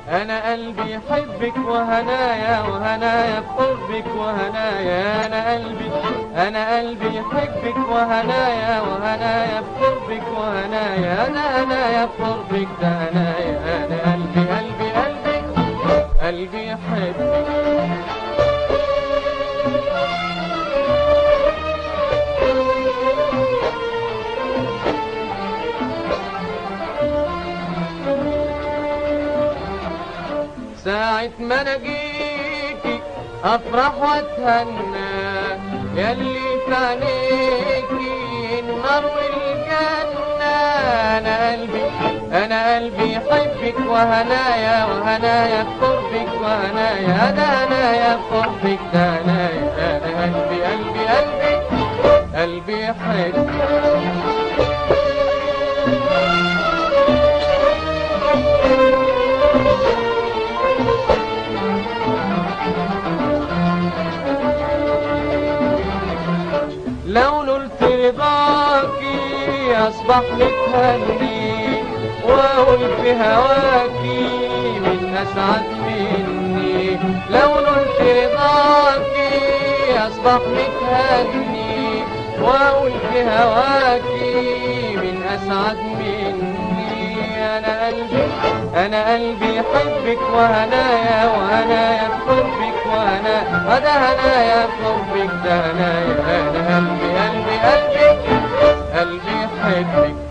انا قلبي يحبك وهنايا وهنايا بقربك وهنايا انا قلبي انا قلبي يحبك وهنايا وهنايا بقربك وهنايا انا هنايا بقربك ده هنايا انا قلبي قلبي قلبي قلبي يحبك ساعة ما انا جيتي افرح واتهنى ياللي في عينيكي النار والجنة انا قلبي انا قلبي يحبك وهنايا وهنايا بقربك وهنايا ده هنايا بقربك ده هنايا انا قلبي قلبي قلبي قلبي يحبك لو نلت رضاكي اصبح متهني واقول في هواكي من اسعد مني لو نلت رضاكي اصبح متهني واقول في هواكي من اسعد مني انا قلبي انا قلبي يحبك وهنايا وهنايا بحبك وهنا وده هنايا بحبك ده هنايا انا قلبي قلبي قلبي قلبي يحبك